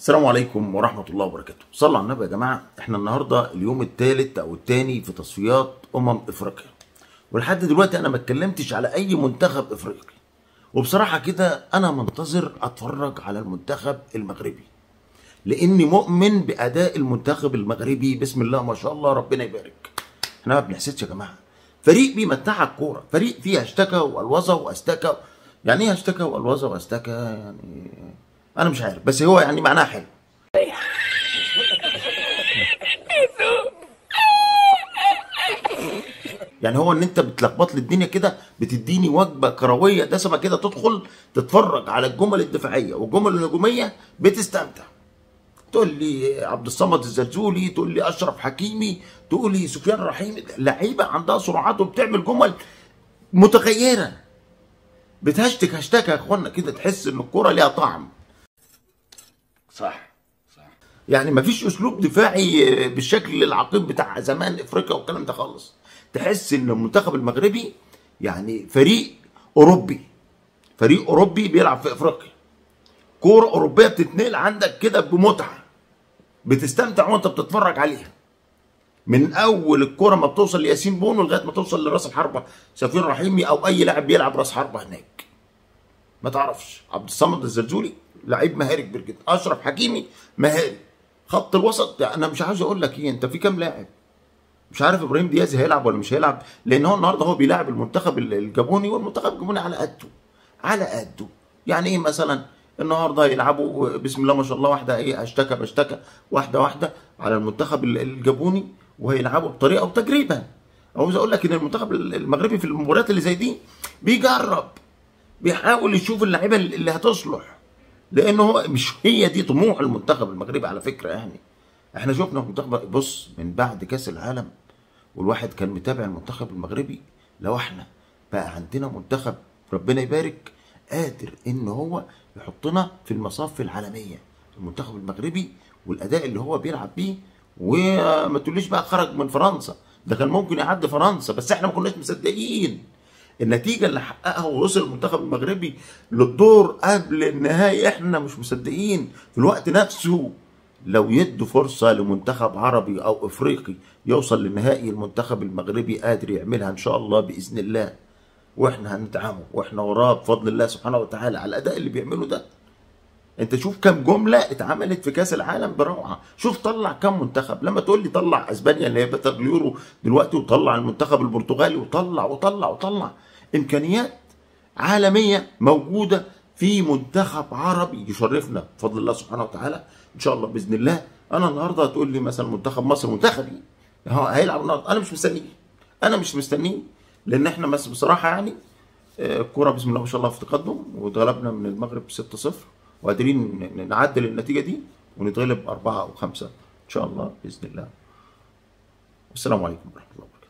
السلام عليكم ورحمة الله وبركاته صلوا على النبي يا جماعة احنا النهاردة اليوم الثالث او الثاني في تصفيات امم افريقيا ولحد دلوقتي انا ما اتكلمتش على اي منتخب افريقي وبصراحة كده انا منتظر اتفرج على المنتخب المغربي لاني مؤمن باداء المنتخب المغربي بسم الله ما شاء الله ربنا يبارك احنا ما بنحسدش يا جماعة فريق بيمتعك كورة فريق فيه هشتكى والوظة واستكى يعني ايه هشتكى والوظة واستكى يعني انا مش عارف بس هو يعني معناها حلو يعني هو ان انت بتلخبط لي الدنيا كده بتديني وجبه كرويه دسمه كده تدخل تتفرج على الجمل الدفاعيه والجمل الهجوميه بتستمتع تقول لي عبد الصمد الزلزولي تقول لي اشرف حكيمي تقول لي سفيان رحيم لعيبه عندها سرعات وبتعمل جمل متغيره بتهشتك هشتك يا اخوانا كده تحس ان الكوره ليها طعم صح صح يعني مفيش اسلوب دفاعي بالشكل العقيم بتاع زمان افريقيا والكلام ده خالص تحس ان المنتخب المغربي يعني فريق اوروبي فريق اوروبي بيلعب في افريقيا كوره اوروبيه بتتنقل عندك كده بمتعه بتستمتع وانت بتتفرج عليها من اول الكوره ما بتوصل لياسين بونو لغايه ما توصل لراس الحربه سفير رحيمي او اي لاعب بيلعب راس حربه هناك ما تعرفش عبد الصمد الزلزولي لعيب مهاري كبير جدا اشرف حكيمي مهاري خط الوسط انا مش عاوز اقول لك ايه انت في كام لاعب مش عارف ابراهيم دياز هيلعب ولا مش هيلعب لان هو النهارده هو بيلاعب المنتخب الجابوني والمنتخب الجابوني على قده على قده يعني ايه مثلا النهارده يلعبوا بسم الله ما شاء الله واحده ايه اشتكى باشتكى واحده واحده على المنتخب الجابوني وهيلعبوا بطريقه وتجريبا عاوز اقول لك ان المنتخب المغربي في المباريات اللي زي دي بيجرب بيحاول يشوف اللعيبه اللي هتصلح لان هو مش هي دي طموح المنتخب المغربي على فكره يعني احنا شفنا المنتخب بص من بعد كاس العالم والواحد كان متابع المنتخب المغربي لو احنا بقى عندنا منتخب ربنا يبارك قادر ان هو يحطنا في المصاف العالميه المنتخب المغربي والاداء اللي هو بيلعب بيه وما تقوليش بقى خرج من فرنسا ده كان ممكن يعدي فرنسا بس احنا ما كناش مصدقين النتيجه اللي حققها ووصل المنتخب المغربي للدور قبل النهائي احنا مش مصدقين في الوقت نفسه لو يدوا فرصه لمنتخب عربي او افريقي يوصل لنهائي المنتخب المغربي قادر يعملها ان شاء الله باذن الله واحنا هندعمه واحنا وراه بفضل الله سبحانه وتعالى على الاداء اللي بيعمله ده انت شوف كم جمله اتعملت في كاس العالم بروعه شوف طلع كم منتخب لما تقول لي طلع اسبانيا اللي هي بتاخد اليورو دلوقتي وطلع المنتخب البرتغالي وطلع وطلع وطلع امكانيات عالميه موجوده في منتخب عربي يشرفنا بفضل الله سبحانه وتعالى ان شاء الله باذن الله انا النهارده هتقول لي مثلا منتخب مصر منتخبي هيلعب النهارده انا مش مستنيه انا مش مستنيه لان احنا بس بصراحه يعني الكوره بسم الله ما شاء الله في تقدم واتغلبنا من المغرب 6-0 وقادرين نعدل النتيجه دي ونتغلب أربعة أو خمسة إن شاء الله بإذن الله والسلام عليكم ورحمة الله وبركاته